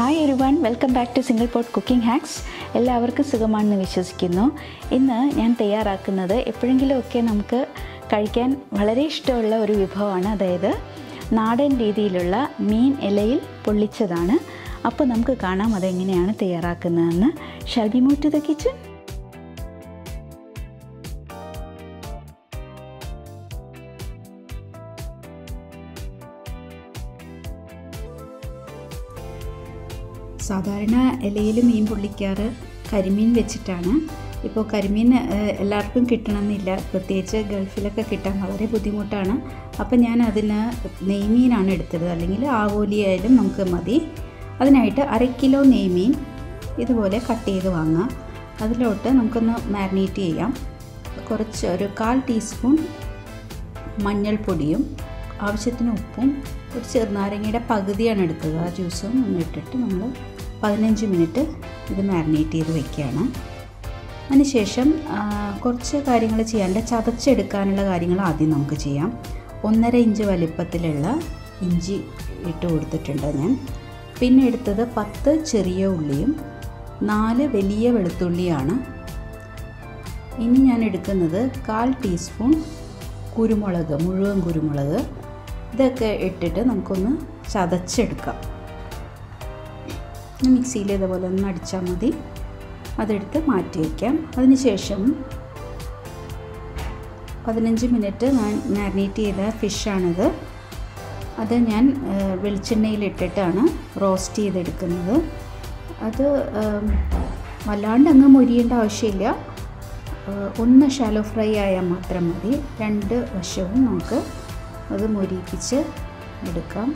Hi everyone welcome back to single pot cooking hacks എല്ലാവർക്കും സുഖമാണെന്ന് വിശ്വസിക്കുന്നു ഇന്ന് ഞാൻ തയ്യാറാക്കുന്നത് എപ്പോഴെങ്കിലുമൊക്കെ നമുക്ക് കഴിക്കാൻ വളരെ ഇഷ്ടമുള്ള ഒരു വിഭവമാണ് അതായത് നാടൻ രീതിയിലുള്ള മീൻ ഇലയിൽ പൊള്ളിച്ചതാണ് അപ്പോൾ നമുക്ക് കാണാം അതെങ്ങനെയാണ് തയ്യാറാക്കുന്നതെന്ന് shall we move to the kitchen സാധാരണ ഇലയിൽ മീൻ പൊള്ളിക്കാറ് കരിമീൻ വെച്ചിട്ടാണ് ഇപ്പോൾ കരിമീൻ ഏഹ്, എല്ലാവർക്കും കിട്ടണമെന്നില്ല പ്രത്യേകിച്ച് ഗൾഫിലൊക്കെ കിട്ടാൻ വളരെ ബുദ്ധിമുട്ടാണ് അപ്പോൾ ഞാൻ അതിന് നെയ്മീനാണ് എടുത്തത് അല്ലെങ്കിൽ ആവോലി ആയാലും നമുക്ക് മതി അതിനായിട്ട് അര കിലോ നെയ്മീൻ ഇതുപോലെ കട്ട് ചെയ്ത് വാങ്ങാം അതിലോട്ട് നമുക്കൊന്ന് മാരിനേറ്റ് ചെയ്യാം കുറച്ച് ഒരു കാൽ ടീസ്പൂൺ മഞ്ഞൾപ്പൊടിയും ആവശ്യത്തിന് ഉപ്പും ഒരു ചെറുനാരങ്ങയുടെ പകുതിയാണ് എടുത്തത് ആ ജ്യൂസും ഒന്ന് ഇട്ടിട്ട് നമ്മൾ പതിനഞ്ച് മിനിറ്റ് ഇത് മാരിനേറ്റ് ചെയ്ത് വെക്കുകയാണ് അതിനുശേഷം ആ, കുറച്ച് കാര്യങ്ങൾ ചെയ്യാണ്ട് ചതച്ചെടുക്കാനുള്ള കാര്യങ്ങൾ ആദ്യം നമുക്ക് ചെയ്യാം ഒന്നര ഇഞ്ച് വലിപ്പത്തിലുള്ള ഇഞ്ചി ഇട്ട് കൊടുത്തിട്ടുണ്ട് ഞാൻ പിന്നെ എടുത്തത് പത്ത് ചെറിയ ഉള്ളിയും നാല് വലിയ വെളുത്തുള്ളിയാണ് ഇനി ഞാൻ എടുക്കുന്നത് കാൽ ടീസ്പൂൺ കുരുമുളക് മുഴുവൻ കുരുമുളക് ഇതൊക്കെ ഇട്ടിട്ട് നമുക്കൊന്ന് ചതച്ചെടുക്കാം ഒന്ന് മിക്സിയിൽ ഇതുപോലെ ഒന്ന് അടിച്ചാൽ മതി അതെടുത്ത് മാറ്റി വയ്ക്കാം അതിനുശേഷം പതിനഞ്ച് മിനിറ്റ് ഞാൻ മാരിനേറ്റ് ചെയ്ത ഫിഷാണിത് അത് ഞാൻ ഏഹ്, വെളിച്ചെണ്ണയിലിട്ടിട്ടാണ് റോസ്റ്റ് ചെയ്തെടുക്കുന്നത് അത് ഏം, വല്ലാണ്ട് അങ്ങ് മൊരിയേണ്ട ആവശ്യമില്ല ഏഹ്, ഒന്ന് ഷാലോ ഫ്രൈ ആയാൽ മാത്രം മതി രണ്ട് വശവും നമുക്ക് അത് മൊരിയിപ്പിച്ച് എടുക്കാം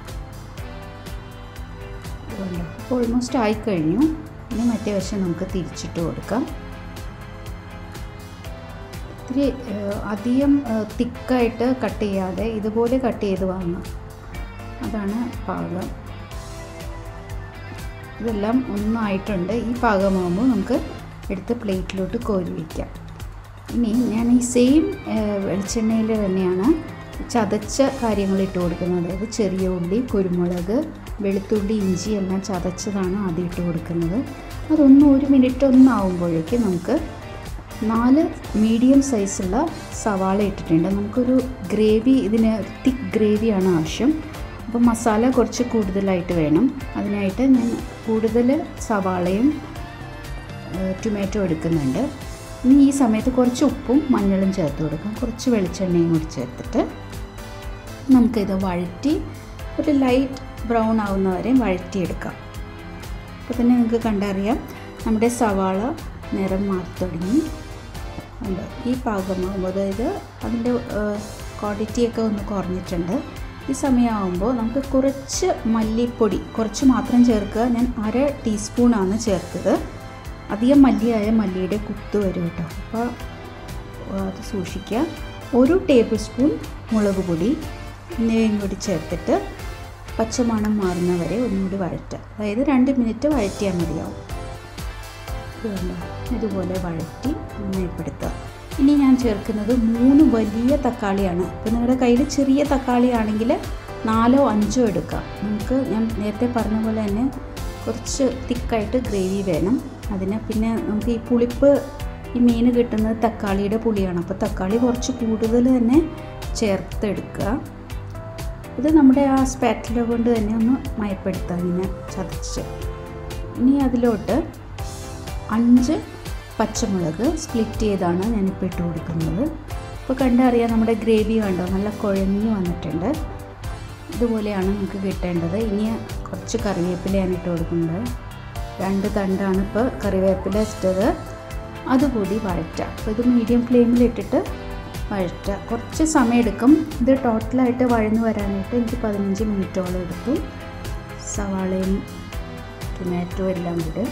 ഇപ്പോൾ ഓൾമോസ്റ്റ് ആയിക്കഴിഞ്ഞു ഇനി മറ്റേ വശം നമുക്ക് തിരിച്ചിട്ട് കൊടുക്കാം ഇത്തിരി ഏഹ്, അധികം തിക്കായിട്ട് കട്ട് ചെയ്യാതെ ഇതുപോലെ കട്ട് ചെയ്ത് വാങ്ങാം അതാണ് പാകം ഇതെല്ലാം ഒന്നായിട്ടുണ്ട് ഈ പാകമാകുമ്പോൾ നമുക്ക് എടുത്ത് പ്ലേറ്റിലോട്ട് കോരി വയ്ക്കാം ഇനി ഞാൻ ഈ സെയിം വെളിച്ചെണ്ണയിൽ തന്നെയാണ് ചതച്ച കാര്യങ്ങൾ ഇട്ട് കൊടുക്കുന്നത് അതായത് ചെറിയ ഉള്ളി കുരുമുളക് വെളുത്തുള്ളി ഇഞ്ചി എല്ലാം ചതച്ചതാണ് ആദ്യം ഇട്ട് കൊടുക്കുന്നത് അതൊന്ന് ഒരു മിനിറ്റ് ഒന്നാവുമ്പോഴേക്ക് നമുക്ക് നാല് മീഡിയം സൈസുള്ള സവാള ഇട്ടിട്ടുണ്ട് നമുക്കൊരു ഗ്രേവി ഇതിന് തിക്ക് ഗ്രേവിയാണ് ആവശ്യം അപ്പോൾ മസാല കുറച്ച് കൂടുതലായിട്ട് വേണം അതിനായിട്ട് ഞാൻ കൂടുതൽ സവാളയും ടൊമാറ്റോ എടുക്കുന്നുണ്ട് ഇനി ഈ സമയത്ത് കുറച്ച് ഉപ്പും മഞ്ഞളും ചേർത്ത് കൊടുക്കാം കുറച്ച് വെളിച്ചെണ്ണയും കൂടി ചേർത്തിട്ട് നമുക്കിത് വഴറ്റി ഒരു ലൈറ്റ് ബ്രൗൺ ആവുന്നവരെ വഴറ്റിയെടുക്കാം അപ്പോൾ തന്നെ നിങ്ങൾക്ക് കണ്ടറിയാം നമ്മുടെ സവാള നിറം മാറി തുടങ്ങി ഉണ്ട് ഈ പാകമാകുമ്പോൾ അതായത് അതിൻ്റെ ക്വാണ്ടിറ്റിയൊക്കെ ഒന്ന് കുറഞ്ഞിട്ടുണ്ട് ഈ സമയമാകുമ്പോൾ നമുക്ക് കുറച്ച് മല്ലിപ്പൊടി കുറച്ച് മാത്രം ചേർക്കുക ഞാൻ അര ടീസ്പൂണാണ് ചേർത്തത് അധികം മല്ലിയായ മല്ലിയുടെ കുത്ത് വരും കേട്ടോ അപ്പോൾ അത് സൂക്ഷിക്കുക ഒരു ടേബിൾ സ്പൂൺ മുളക് പൊടി എന്നിവയും കൂടി ചേർത്തിട്ട് പച്ചമണം മാറുന്നവരെ ഒന്നുകൂടി വഴറ്റുക അതായത് രണ്ട് മിനിറ്റ് വഴറ്റിയാൽ മതിയാവും ഇതുകൊണ്ട് ഇതുപോലെ വഴറ്റി നന്നായിപ്പെടുത്തുക ഇനി ഞാൻ ചേർക്കുന്നത് മൂന്ന് വലിയ തക്കാളിയാണ് ഇപ്പോൾ നിങ്ങളുടെ കയ്യിൽ ചെറിയ തക്കാളി ആണെങ്കിൽ നാലോ അഞ്ചോ എടുക്കാം നമുക്ക് ഞാൻ നേരത്തെ പറഞ്ഞ പോലെ തന്നെ കുറച്ച് തിക്കായിട്ട് ഗ്രേവി വേണം അതിന് പിന്നെ നമുക്ക് ഈ പുളിപ്പ് ഈ മീൻ കിട്ടുന്നത് തക്കാളിയുടെ പുളിയാണ് അപ്പോൾ തക്കാളി കുറച്ച് കൂടുതൽ തന്നെ ചേർത്തെടുക്കുക ഇത് നമ്മുടെ ആ സ്പാറ്റില കൊണ്ട് തന്നെ ഒന്ന് മയപ്പെടുത്തുക ഇങ്ങനെ ചതച്ച് ഇനി അതിലോട്ട് അഞ്ച് പച്ചമുളക് സ്പ്ലിറ്റ് ചെയ്താണ് ഞാനിപ്പോൾ ഇട്ട് കൊടുക്കുന്നത് ഇപ്പോൾ കണ്ടറിയാം നമ്മുടെ ഗ്രേവി കണ്ടോ നല്ല കുഴഞ്ഞു വന്നിട്ടുണ്ട് ഇതുപോലെയാണ് നമുക്ക് കിട്ടേണ്ടത് ഇനി കുറച്ച് കറിവേപ്പിലയാണ് ഇട്ട് കൊടുക്കുന്നത് രണ്ട് തണ്ടാണ് ഇപ്പോൾ കറിവേപ്പില ഇട്ടത് അതുകൂടി വഴറ്റുക അപ്പോൾ ഇത് മീഡിയം ഫ്ലെയിമിൽ ഇട്ടിട്ട് വഴറ്റുക കുറച്ച് സമയമെടുക്കും ഇത് ടോട്ടലായിട്ട് വഴന്നു വരാനായിട്ട് എനിക്ക് പതിനഞ്ച് മിനിറ്റോളം എടുത്തു സവാളയും ടൊമാറ്റോ എല്ലാം കൂടെ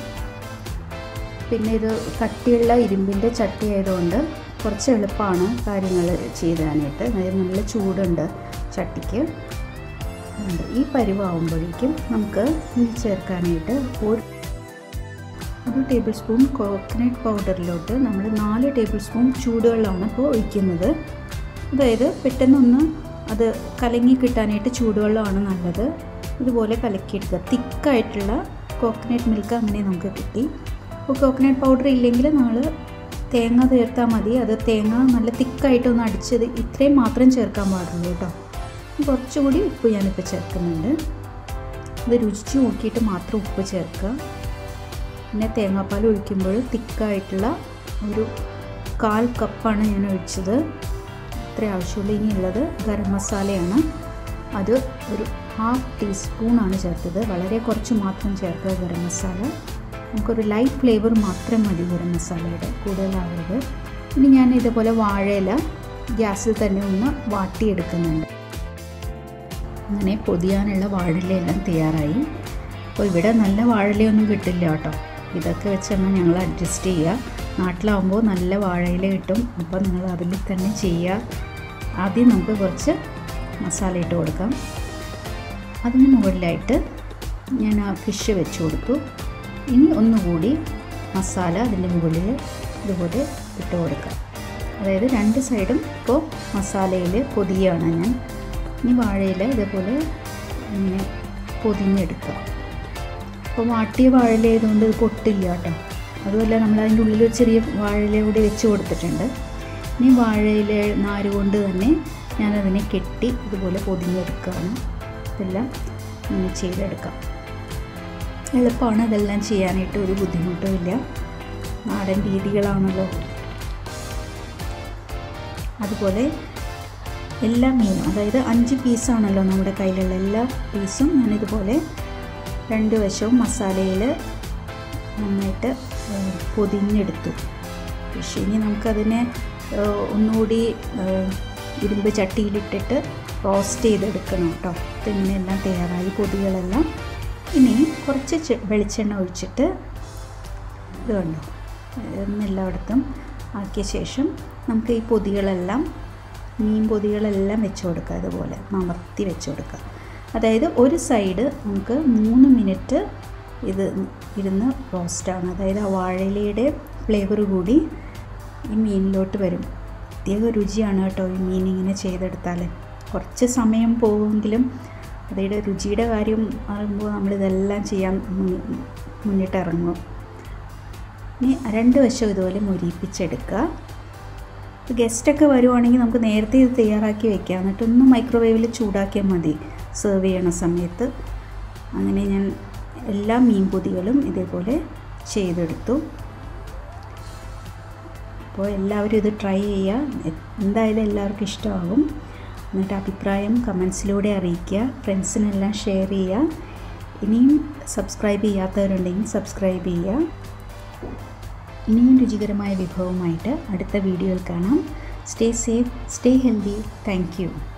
പിന്നെ ഇത് കട്ടിയുള്ള ഇരുമ്പിൻ്റെ ചട്ടി ആയതുകൊണ്ട് കുറച്ച് എളുപ്പമാണ് കാര്യങ്ങൾ ചെയ്താനായിട്ട് അതായത് നല്ല ചൂടുണ്ട് ചട്ടിക്ക് ഉണ്ട്. ഈ പരിവാകുമ്പോഴേക്കും നമുക്ക് ഇതിൽ ചേർക്കാനായിട്ട് ഒരു ഒരു ടേബിൾ സ്പൂൺ കോക്കനട്ട് പൗഡറിലോട്ട് നമ്മൾ നാല് ടേബിൾ സ്പൂൺ ചൂടുവെള്ളമാണ് ഇപ്പോൾ ഒഴിക്കുന്നത് അതായത് പെട്ടെന്നൊന്ന് അത് കലങ്ങി കിട്ടാനായിട്ട് ചൂടുവെള്ളമാണ് നല്ലത് ഇതുപോലെ കലക്കിയെടുക്കുക തിക്കായിട്ടുള്ള കോക്കനട്ട് മിൽക്ക് അങ്ങനെ നമുക്ക് കിട്ടി അപ്പോൾ കോക്കനട്ട് പൗഡർ ഇല്ലെങ്കിൽ നമ്മൾ തേങ്ങ ചേർത്താൽ മതി അത് തേങ്ങ നല്ല തിക്കായിട്ടൊന്ന് അടിച്ചത് ഇത്രയും മാത്രം ചേർക്കാൻ പാടുള്ളൂ കേട്ടോ കുറച്ചുകൂടി ഉപ്പ് ഞാനിപ്പോൾ ചേർക്കുന്നുണ്ട് ഇത് രുചിച്ച് നോക്കിയിട്ട് മാത്രം ഉപ്പ് ചേർക്കുക പിന്നെ തേങ്ങാപ്പാൽ ഒഴിക്കുമ്പോൾ തിക്കായിട്ടുള്ള ഒരു കാൽ കപ്പാണ് ഞാൻ ഒഴിച്ചത് ഇത്ര ആവശ്യമുള്ളൂ ഇനിയുള്ളത് ഗരം മസാലയാണ് അത് ഒരു ഹാഫ് ടീസ്പൂണാണ് ചേർത്തത് വളരെ കുറച്ച് മാത്രം ചേർക്കുക ഗരം മസാല നമുക്കൊരു ലൈറ്റ് ഫ്ലേവർ മാത്രം മതി ഗരം മസാലയുടെ കൂടുതലാവരുത് ഇനി ഞാൻ ഇതുപോലെ വാഴയില ഗ്യാസിൽ തന്നെ ഒന്ന് വാട്ടിയെടുക്കുന്നുണ്ട് അങ്ങനെ പൊതിയാനുള്ള വാഴയിലയെല്ലാം തയ്യാറായി അപ്പോൾ ഇവിടെ നല്ല വാഴയിലയൊന്നും കിട്ടില്ല കേട്ടോ ഇതൊക്കെ വെച്ചാണ് ഞങ്ങൾ അഡ്ജസ്റ്റ് ചെയ്യുക നാട്ടിലാവുമ്പോൾ നല്ല വാഴയില കിട്ടും അപ്പോൾ നിങ്ങൾ അതിൽ തന്നെ ചെയ്യുക ആദ്യം നമുക്ക് കുറച്ച് മസാല ഇട്ട് കൊടുക്കാം അതിന് മുകളിലായിട്ട് ഞാൻ ആ ഫിഷ് വെച്ച് കൊടുത്തു ഇനി ഒന്നുകൂടി മസാല അതിൻ്റെ മുകളിൽ ഇതുപോലെ ഇട്ട് കൊടുക്കാം അതായത് രണ്ട് സൈഡും ഇപ്പോൾ മസാലയിൽ പൊതിയാണ് ഞാൻ ഇനി വാഴയില ഇതേപോലെ ഇങ്ങനെ പൊതിഞ്ഞെടുക്കുക അപ്പോൾ വാട്ടിയ വാഴയില ആയതുകൊണ്ട് ഇത് പൊട്ടില്ല കേട്ടോ അതുമല്ല നമ്മൾ അതിൻ്റെ ഉള്ളിൽ ഒരു ചെറിയ വാഴയില കൂടി വെച്ച് കൊടുത്തിട്ടുണ്ട് ഇനി വാഴയില നാര് കൊണ്ട് തന്നെ ഞാനതിനെ കെട്ടി ഇതുപോലെ പൊതിഞ്ഞെടുക്കുകയാണ് ഇതെല്ലാം ഇങ്ങനെ ചെയ്തെടുക്കാം എളുപ്പമാണ് ഇതെല്ലാം ചെയ്യാനായിട്ട് ഒരു ബുദ്ധിമുട്ടും ഇല്ല നാടൻ രീതികളാണല്ലോ അതുപോലെ എല്ലാ മീനും അതായത് അഞ്ച് പീസാണല്ലോ നമ്മുടെ കയ്യിലുള്ള എല്ലാ പീസും ഞാനിതുപോലെ രണ്ട് വശവും മസാലയിൽ നന്നായിട്ട് പൊതിഞ്ഞെടുത്തു പക്ഷേ ഇനി നമുക്കതിനെ ഒന്നുകൂടി ഇരുമ്പ് ചട്ടിയിലിട്ടിട്ട് റോസ്റ്റ് ചെയ്തെടുക്കണം കേട്ടോ ഇങ്ങനെയെല്ലാം തയ്യാറായി പൊതികളെല്ലാം ഇനി കുറച്ച് വെളിച്ചെണ്ണ ഒഴിച്ചിട്ട് ഇത് കണ്ടോ എല്ലായിടത്തും ആക്കിയ ശേഷം നമുക്ക് ഈ പൊതികളെല്ലാം മീൻ പൊതികളെല്ലാം വെച്ച് കൊടുക്കുക അതുപോലെ അമർത്തി വെച്ച് കൊടുക്കുക അതായത് ഒരു സൈഡ് നമുക്ക് മൂന്ന് മിനിറ്റ് ഇത് ഇരുന്ന് റോസ്റ്റാണ് അതായത് ആ വാഴയിലയുടെ ഫ്ലേവർ കൂടി ഈ മീനിലോട്ട് വരും പ്രത്യേക രുചിയാണ് കേട്ടോ ഈ മീൻ ഇങ്ങനെ ചെയ്തെടുത്താൽ കുറച്ച് സമയം പോകുമെങ്കിലും അതയുടെ രുചിയുടെ കാര്യം പറയുമ്പോൾ നമ്മളിതെല്ലാം ചെയ്യാൻ മുന്നിട്ടിറങ്ങും ഇനി രണ്ട് വശം ഇതുപോലെ മുരിപ്പിച്ചെടുക്കുക ഗസ്റ്റൊക്കെ വരുവാണെങ്കിൽ നമുക്ക് നേരത്തെ ഇത് തയ്യാറാക്കി വെക്കാം എന്നിട്ടൊന്ന് മൈക്രോവേവിൽ ചൂടാക്കിയാൽ മതി സെർവ് ചെയ്യണ സമയത്ത് അങ്ങനെ ഞാൻ എല്ലാ മീൻ പൊതികളും ഇതേപോലെ ചെയ്തെടുത്തു അപ്പോൾ എല്ലാവരും ഇത് ട്രൈ ചെയ്യുക എന്തായാലും എല്ലാവർക്കും ഇഷ്ടമാകും എന്നിട്ട് അഭിപ്രായം കമൻസിലൂടെ അറിയിക്കുക ഫ്രണ്ട്സിനെല്ലാം ഷെയർ ചെയ്യുക ഇനിയും സബ്സ്ക്രൈബ് ചെയ്യാത്തവരുണ്ടെങ്കിൽ സബ്സ്ക്രൈബ് ചെയ്യുക ഇനിയും രുചികരമായ വിഭവമായിട്ട് അടുത്ത വീഡിയോയിൽ കാണാം stay safe stay healthy thank U